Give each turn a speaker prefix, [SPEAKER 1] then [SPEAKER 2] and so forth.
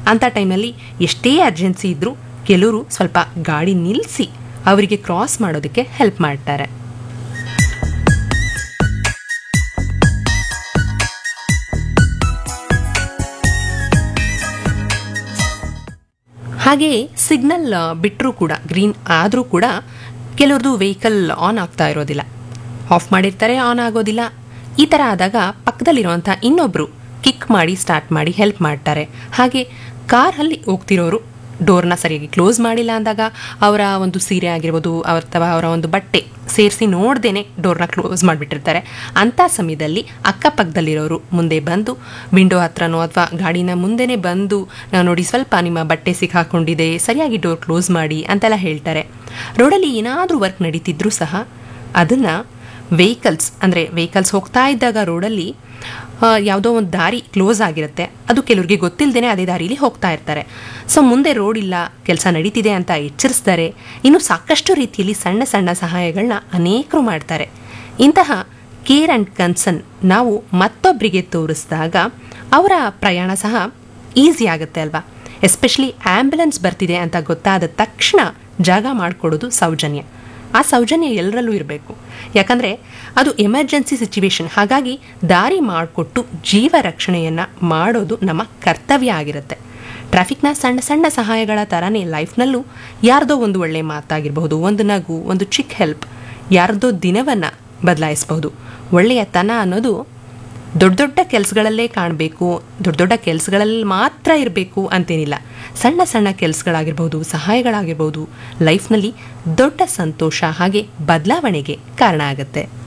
[SPEAKER 1] ಅಂಥ ಟೈಮಲ್ಲಿ ಎಷ್ಟೇ ಅರ್ಜೆನ್ಸಿ ಇದ್ದರೂ ಕೆಲವರು ಸ್ವಲ್ಪ ಗಾಡಿ ನಿಲ್ಲಿಸಿ ಅವರಿಗೆ ಕ್ರಾಸ್ ಮಾಡೋದಕ್ಕೆ ಹೆಲ್ಪ್ ಮಾಡ್ತಾರೆ ಹಾಗೆಯೇ ಸಿಗ್ನಲ್ ಬಿಟ್ಟರೂ ಕೂಡ ಗ್ರೀನ್ ಆದರೂ ಕೂಡ ಕೆಲವ್ರದ್ದು ವೆಹಿಕಲ್ ಆನ್ ಆಗ್ತಾ ಇರೋದಿಲ್ಲ ಆಫ್ ಮಾಡಿರ್ತಾರೆ ಆನ್ ಆಗೋದಿಲ್ಲ ಈ ಥರ ಆದಾಗ ಪಕ್ಕದಲ್ಲಿರುವಂಥ ಇನ್ನೊಬ್ಬರು ಕಿಕ್ ಮಾಡಿ ಸ್ಟಾರ್ಟ್ ಮಾಡಿ ಹೆಲ್ಪ್ ಮಾಡ್ತಾರೆ ಹಾಗೆ ಕಾರಲ್ಲಿ ಹೋಗ್ತಿರೋರು ಡೋರ್ನ ಸರಿಯಾಗಿ ಕ್ಲೋಸ್ ಮಾಡಿಲ್ಲ ಅಂದಾಗ ಅವರ ಒಂದು ಸೀರೆ ಆಗಿರ್ಬೋದು ಅವ್ರ ಅಥವಾ ಅವರ ಒಂದು ಬಟ್ಟೆ ಸೇರಿಸಿ ನೋಡ್ದೇನೆ ಡೋರ್ನ ಕ್ಲೋಸ್ ಮಾಡಿಬಿಟ್ಟಿರ್ತಾರೆ ಅಂಥ ಸಮಯದಲ್ಲಿ ಅಕ್ಕಪಕ್ಕದಲ್ಲಿರೋರು ಮುಂದೆ ಬಂದು ವಿಂಡೋ ಹತ್ರನೋ ಅಥವಾ ಗಾಡಿನ ಮುಂದೆನೇ ಬಂದು "ಆ, ನೋಡಿ ಸ್ವಲ್ಪ ನಿಮ್ಮ ಬಟ್ಟೆ ಸಿಕ್ಕಾಕೊಂಡಿದೆ ಸರಿಯಾಗಿ ಡೋರ್ ಕ್ಲೋಸ್ ಮಾಡಿ ಅಂತೆಲ್ಲ ಹೇಳ್ತಾರೆ ರೋಡಲ್ಲಿ ಏನಾದರೂ ವರ್ಕ್ ನಡೀತಿದ್ರೂ ಸಹ ಅದನ್ನು ವೆಹಿಕಲ್ಸ್ ಅಂದರೆ ವೆಹಿಕಲ್ಸ್ ಹೋಗ್ತಾ ಇದ್ದಾಗ ರೋಡಲ್ಲಿ ಆ, ಯಾವುದೋ ಒಂದು ದಾರಿ ಕ್ಲೋಸ್ ಆಗಿರುತ್ತೆ ಅದು ಕೆಲವ್ರಿಗೆ ಗೊತ್ತಿಲ್ಲದೇ ಅದೇ ದಾರಿಲಿ ಹೋಗ್ತಾ ಇರ್ತಾರೆ ಸೊ ಮುಂದೆ ರೋಡ್ ಇಲ್ಲ ಕೆಲಸ ನಡೀತಿದೆ ಅಂತ ಎಚ್ಚರಿಸ್ತಾರೆ ಇನ್ನು ಸಾಕಷ್ಟು ರೀತಿಯಲ್ಲಿ ಸಣ್ಣ ಸಣ್ಣ ಸಹಾಯಗಳನ್ನ ಅನೇಕರು ಮಾಡ್ತಾರೆ ಇಂತಹ ಕೇರ್ ಆ್ಯಂಡ್ ಕನ್ಸರ್ನ್ ನಾವು ಮತ್ತೊಬ್ಬರಿಗೆ ತೋರಿಸಿದಾಗ ಅವರ ಪ್ರಯಾಣ ಸಹ ಈಸಿ ಆಗುತ್ತೆ ಅಲ್ವಾ ಎಸ್ಪೆಷಲಿ ಆ್ಯಂಬುಲೆನ್ಸ್ ಬರ್ತಿದೆ ಅಂತ ಗೊತ್ತಾದ ತಕ್ಷಣ ಜಾಗ ಮಾಡಿಕೊಡೋದು ಸೌಜನ್ಯ ಆ ಸೌಜನ್ಯ ಎಲ್ಲರಲ್ಲೂ ಇರಬೇಕು ಯಾಕಂದರೆ ಅದು ಎಮರ್ಜೆನ್ಸಿ ಸಿಚುವೇಶನ್ ಹಾಗಾಗಿ ದಾರಿ ಮಾಡಿಕೊಟ್ಟು ಜೀವ ರಕ್ಷಣೆಯನ್ನು ಮಾಡೋದು ನಮ್ಮ ಕರ್ತವ್ಯ ಆಗಿರುತ್ತೆ ಟ್ರಾಫಿಕ್ನ ಸಣ್ಣ ಸಣ್ಣ ಸಹಾಯಗಳ ಥರನೇ ಲೈಫ್ನಲ್ಲೂ ಯಾರ್ದೋ ಒಂದು ಒಳ್ಳೆ ಮಾತಾಗಿರಬಹುದು ಒಂದು ನಗು ಒಂದು ಚಿಕ್ಕ ಹೆಲ್ಪ್ ಯಾರ್ದೋ ದಿನವನ್ನು ಬದಲಾಯಿಸಬಹುದು ಒಳ್ಳೆಯತನ ಅನ್ನೋದು ದೊಡ್ಡ ದೊಡ್ಡ ಕೆಲಸಗಳಲ್ಲೇ ಕಾಣಬೇಕು ದೊಡ್ಡ ದೊಡ್ಡ ಕೆಲಸಗಳಲ್ಲಿ ಮಾತ್ರ ಇರಬೇಕು ಅಂತೇನಿಲ್ಲ ಸಣ್ಣ ಸಣ್ಣ ಕೆಲಸಗಳಾಗಿರ್ಬೋದು ಸಹಾಯಗಳಾಗಿರ್ಬೋದು ಲೈಫ್ನಲ್ಲಿ ದೊಡ್ಡ ಸಂತೋಷ ಹಾಗೆ ಬದಲಾವಣೆಗೆ ಕಾರಣ ಆಗುತ್ತೆ